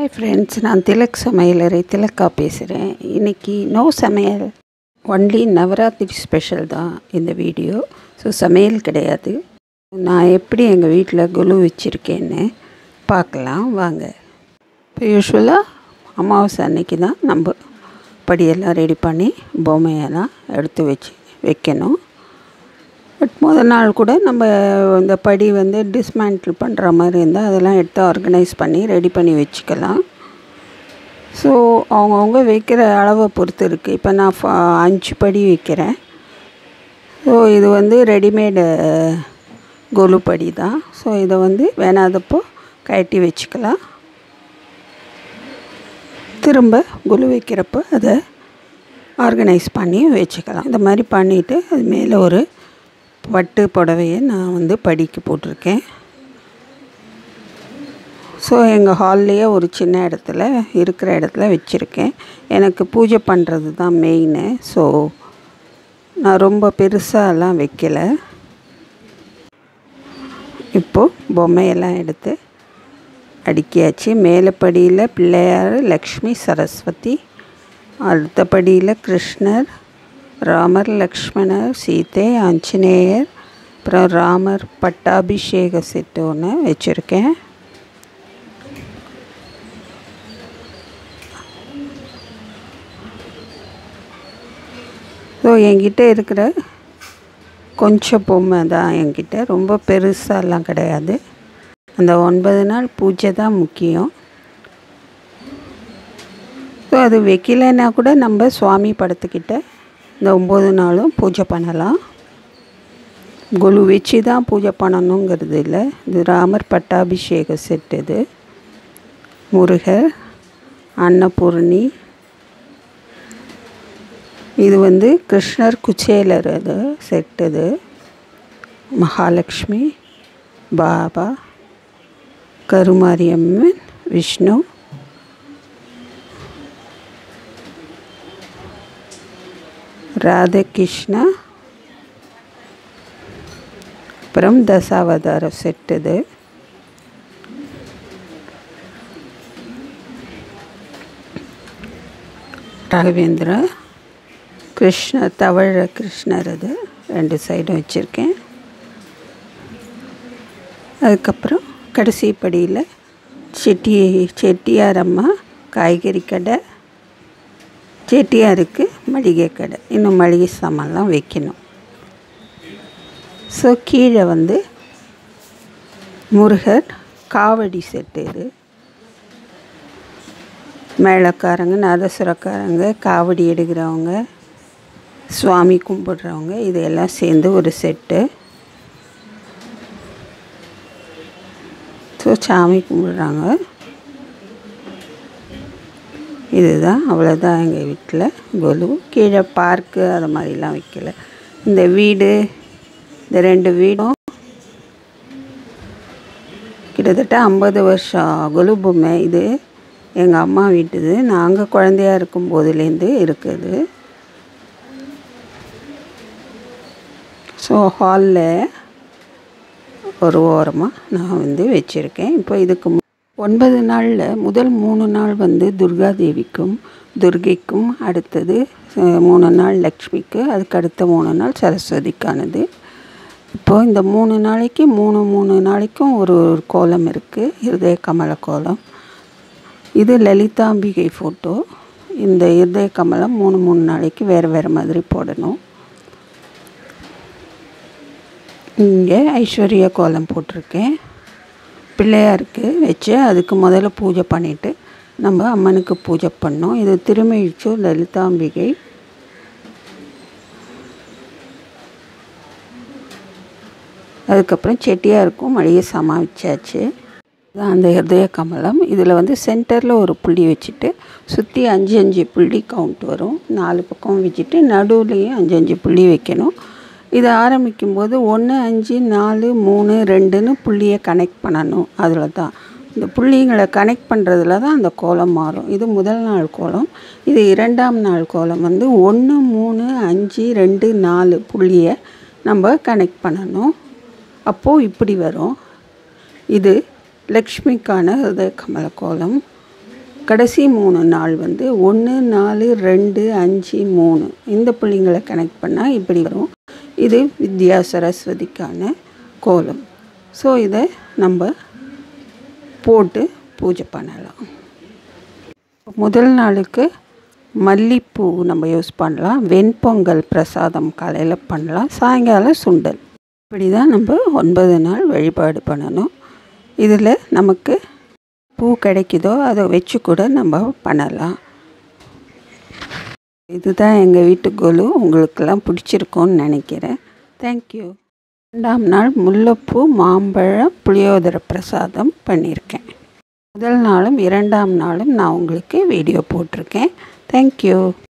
hi friends நான் திலக் சமையலறை திலக்கா பேசுகிறேன் இன்றைக்கி நோ சமையல் ஒன்லி நவராத்திரி ஸ்பெஷல் தான் இந்த வீடியோ ஸோ சமையல் கிடையாது நான் எப்படி எங்கள் வீட்டில் குலு வச்சுருக்கேன்னு பார்க்கலாம் வாங்க இப்போ யூஸ்வலாக அமாவாசை அன்னைக்கு தான் நம்ம படியெல்லாம் ரெடி பண்ணி பொம்மையெல்லாம் எடுத்து வச்சு வைக்கணும் பட் முதல் நாள் கூட நம்ம இந்த படி வந்து டிஸ்மேண்டில் பண்ணுற மாதிரி இருந்தால் அதெல்லாம் எடுத்து ஆர்கனைஸ் பண்ணி ரெடி பண்ணி வச்சுக்கலாம் ஸோ அவங்கவுங்க வைக்கிற அளவை பொறுத்து இருக்குது இப்போ நான் ஃப- அஞ்சு படி வைக்கிறேன் ஸோ இது வந்து ரெடிமேடு கொலு படி தான் ஸோ இதை வந்து வேணாதப்போ கழட்டி வச்சுக்கலாம் திரும்ப குலு வைக்கிறப்போ அதை ஆர்கனைஸ் பண்ணி வச்சுக்கலாம் இந்த மாதிரி பண்ணிவிட்டு அது மேலே ஒரு பட்டு புடவையை நான் வந்து படிக்கு போட்டிருக்கேன் ஸோ எங்கள் ஹால்லேயே ஒரு சின்ன இடத்துல இருக்கிற இடத்துல வச்சுருக்கேன் எனக்கு பூஜை பண்ணுறது தான் மெயினு ஸோ நான் ரொம்ப பெருசாலாம் வைக்கலை இப்போது பொம்மையெல்லாம் எடுத்து அடுக்கியாச்சு மேலே படியில் பிள்ளையார் லக்ஷ்மி சரஸ்வதி அடுத்த படியில் கிருஷ்ணர் ராமர் லக்ஷ்மணர் சீதை ஆஞ்சநேயர் அப்புறம் ராமர் பட்டாபிஷேக செட்டு ஒன்று வச்சுருக்கேன் ஸோ என்கிட்ட இருக்கிற கொஞ்சம் பொம்மை தான் என்கிட்ட ரொம்ப பெருசாலாம் கிடையாது அந்த ஒன்பது நாள் பூஜை தான் முக்கியம் ஸோ அது வைக்கலைன்னா கூட நம்ம சுவாமி படத்துக்கிட்ட இந்த ஒம்பது நாளும் பூஜை பண்ணலாம் குலு வச்சு தான் பூஜை பண்ணணுங்கிறது இல்லை இது ராமர் பட்டாபிஷேக செட் இது முருகர் அன்னபூர்ணி இது வந்து கிருஷ்ணர் குச்சேலர் அது செட் இது மகாலட்சுமி பாபா கருமாரியம்மன் விஷ்ணு ராதகிருஷ்ணா அப்புறம் தசாவதார செட் இது ராகவேந்திரா கிருஷ்ணர் தவழ கிருஷ்ணர் அது ரெண்டு சைடும் வச்சுருக்கேன் அதுக்கப்புறம் கடைசி படியில் செட்டி செட்டியார் அம்மா காய்கறி கடை செட்டியாருக்கு மளிகை கடை இன்னும் மளிகை சாமான்லாம் வைக்கணும் ஸோ கீழே வந்து முருகர் காவடி செட்டு இது மேளக்காரங்க நாதசுரக்காரங்க காவடி எடுக்கிறவங்க சுவாமி கும்பிடுறவங்க இதெல்லாம் சேர்ந்து ஒரு செட்டு ஸோ சாமி கும்பிடுறாங்க இதுதான் அவ்வளோதான் எங்கள் வீட்டில் கொலு கீழே பார்க்கு அது மாதிரிலாம் வைக்கல இந்த வீடு இந்த ரெண்டு வீடும் கிட்டத்தட்ட ஐம்பது வருஷம் கொலு பொம்மை இது எங்கள் அம்மா வீட்டுது நாங்கள் குழந்தையா இருக்கும் போதுலேருந்து இருக்குது ஸோ ஹாலில் ஒரு ஓரமாக நான் வந்து வச்சுருக்கேன் இப்போ இதுக்கு மு- ஒன்பது நாளில் முதல் மூணு நாள் வந்து துர்கா தேவிக்கும் துர்கைக்கும் அடுத்தது அஹ், மூணு நாள் லக்ஷ்மிக்கு அதுக்கு அடுத்த மூணு நாள் சரஸ்வதிக்கானது இப்போது இந்த மூணு நாளைக்கு மூணு மூணு நாளைக்கும் ஒரு ஒரு கோலம் இருக்குது இருதய கமல கோலம் இது லலிதாம்பிகை ஃபோட்டோ இந்த இருதய கமலம் மூணு மூணு நாளைக்கு வேறு வேறு மாதிரி போடணும் இங்கே ஐஸ்வர்யா கோலம் போட்டிருக்கேன் பிள்ளையாருக்கு வச்சு அதுக்கு முதல்ல பூஜை பண்ணிவிட்டு நம்ம அம்மனுக்கு பூஜை பண்ணோம் இது திருமிழிச்சூர் லலிதாம்பிகை அதுக்கப்புறம் செட்டியாருக்கும் மளிகை சாமான் வச்சாச்சு இதான் அந்த ஹிருதய கமலம் இதில் வந்து சென்டரில் ஒரு புள்ளி வச்சுட்டு சுற்றி அஞ்சு அஞ்சு புள்ளி கவுண்ட் வரும் நாலு பக்கம் வச்சுட்டு நடுவுலையும் அஞ்சு அஞ்சு புள்ளி வைக்கணும் இதை ஆரம்பிக்கும் போது ஒன்று அஞ்சு நாலு மூணு ரெண்டுன்னு புள்ளியை கனெக்ட் பண்ணணும் அதில் தான் இந்த புள்ளிங்களை கனெக்ட் பண்ணுறதுல தான் அந்த கோலம் மாறும் இது முதல் நாள் கோலம் இது இரண்டாம் நாள் கோலம் வந்து ஒன்று மூணு அஞ்சு ரெண்டு நாலு புள்ளியை நம்ம கனெக்ட் பண்ணணும் அப்போது இப்படி வரும் இது லக்ஷ்மிக்கான ஹிருதய கமல கோலம் கடைசி மூணு நாள் வந்து ஒன்று நாலு ரெண்டு அஞ்சு மூணு இந்த புள்ளிங்களை கனெக்ட் பண்ணால் இப்படி வரும் இது வித்யா சரஸ்வதிக்கான கோலம் ஸோ இதை நம்ம போட்டு பூஜை பண்ணலாம் முதல் நாளுக்கு மல்லிப்பூ நம்ம யூஸ் பண்ணலாம் வெண்பொங்கல் பிரசாதம் காலையில் பண்ணலாம் சாயங்காலம் சுண்டல் இப்படி தான் நம்ம ஒன்பது நாள் வழிபாடு பண்ணணும் இதில் நமக்கு பூ கிடைக்குதோ அதை வச்சு கூட நம்ம பண்ணலாம் இதுதான் எங்கள் வீட்டு கோலு உங்களுக்கெல்லாம் பிடிச்சிருக்கும்னு நினைக்கிறேன் தேங்க்யூ ரெண்டாம் நாள் முல்லைப்பூ மாம்பழம் புளியோதரை பிரசாதம் பண்ணியிருக்கேன் முதல் நாளும் இரண்டாம் நாளும் நான் உங்களுக்கு வீடியோ போட்டிருக்கேன் தேங்க்யூ